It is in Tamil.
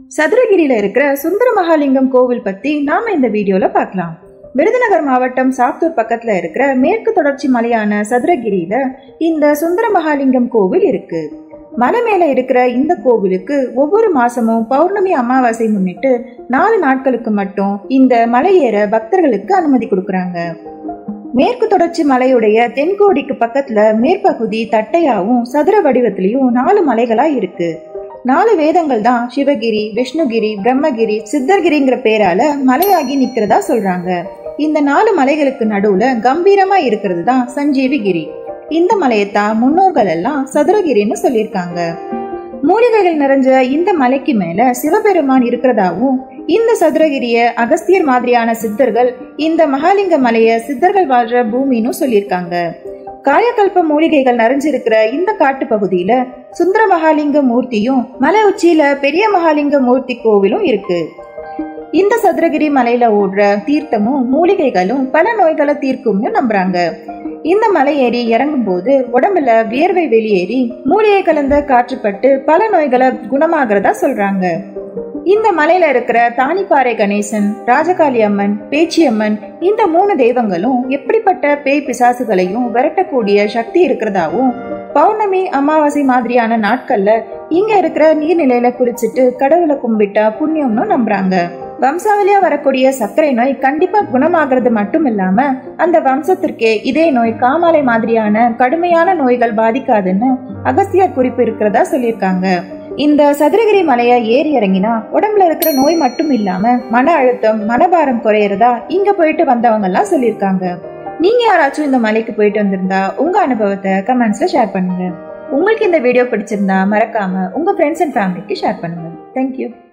சதுரகிரியில இருக்கிற சுந்தர மகாலிங்கம் கோவில் பத்தி நாம இந்த வீடியோல பார்க்கலாம் விருதுநகர் மாவட்டம் சாத்தூர் பக்கத்துல இருக்கிற மேற்கு தொடர்ச்சி மலையான சதுரகிரியில இந்த சுந்தர மகாலிங்கம் கோவில் இருக்கு மலை மேல இருக்கிற இந்த கோவிலுக்கு ஒவ்வொரு மாசமும் பௌர்ணமி அமாவாசை முன்னிட்டு நாலு நாட்களுக்கு மட்டும் இந்த மலை ஏற பக்தர்களுக்கு அனுமதி கொடுக்கறாங்க மேற்கு தொடர்ச்சி மலையுடைய தென்கோடிக்கு பக்கத்துல மேற்பகுதி தட்டையாவும் சதுர வடிவத்திலையும் நாலு மலைகளா இருக்கு நாலு வேதங்கள் தான் சிவகிரி விஷ்ணுகிரி பிரம்மகிரி சித்தர்கிரிங்கிற பேரால மலையாகி நிக்கிறதா சொல்றாங்க இந்த நாலு மலைகளுக்கு நடுவுல கம்பீரமா இருக்கிறது தான் சஞ்சீவிகிரி இந்த மலையத்தான் முன்னோர்கள் எல்லாம் சதுரகிரின்னு சொல்லியிருக்காங்க மூலிகைகள் நிறைஞ்ச இந்த மலைக்கு மேல சிவபெருமான் இருக்கிறதாவும் இந்த சதுரகிரிய அகஸ்தியர் மாதிரியான சித்தர்கள் இந்த மகாலிங்க மலைய சித்தர்கள் வாழ்ற பூமின்னு சொல்லியிருக்காங்க காயகல்ப மூலிகைகள் நிறைஞ்சிருக்கிற இந்த காட்டு பகுதியில சுந்தர மகாலிங்க மூர்த்தியும் மலை உச்சியில பெரிய மகாலிங்க மூர்த்தி கோவிலும் இருக்கு இந்த சதுரகிரி மலையில ஓடுற தீர்த்தமும் மூலிகைகளும் பல நோய்களை தீர்க்கும்னு நம்புறாங்க இந்த மலை ஏறி இறங்கும் போது உடம்புல வியர்வை வெளியேறி மூலிகை கலந்த காற்றுப்பட்டு பல நோய்களை குணமாகிறதா சொல்றாங்க இந்த மலையில இருக்கிற தானிப்பாறை கணேசன் ராஜகாளி அம்மன் பேச்சியம்மன் இந்த மூணு தெய்வங்களும் எப்படிப்பட்ட பேய் பிசாசுகளையும் விரட்டக்கூடிய சக்தி இருக்கிறதாவும் பௌர்ணமி அமாவாசை மாதிரியான நாட்கள்ல இங்க இருக்கிற நீர்நிலையில குளிச்சுட்டு கடவுளை கும்பிட்டா புண்ணியம்னு நம்புறாங்க வம்சாவளியா வரக்கூடிய சர்க்கரை நோய் கண்டிப்பா குணமாகிறது மட்டும் இல்லாம அந்த வம்சத்திற்கே இதே நோய் காமாலை மாதிரியான கடுமையான நோய்கள் பாதிக்காதுன்னு அகஸ்தியர் குறிப்பு இருக்கிறதா சொல்லியிருக்காங்க இந்த சதுரகிரி மலைய ஏறி இறங்கினா உடம்புல இருக்கிற நோய் மட்டும் இல்லாம மன அழுத்தம் மனபாரம் குறையறதா இங்க போயிட்டு வந்தவங்க எல்லாம் சொல்லியிருக்காங்க நீங்க யாராச்சும் இந்த மலைக்கு போயிட்டு வந்திருந்தா உங்க அனுபவத்தை கமெண்ட்ஸ்ல ஷேர் பண்ணுங்க உங்களுக்கு இந்த வீடியோ பிடிச்சிருந்தா மறக்காம உங்க ஃப்ரெண்ட்ஸ் அண்ட் ஃபேமிலிக்கு ஷேர் பண்ணுங்க தேங்க்யூ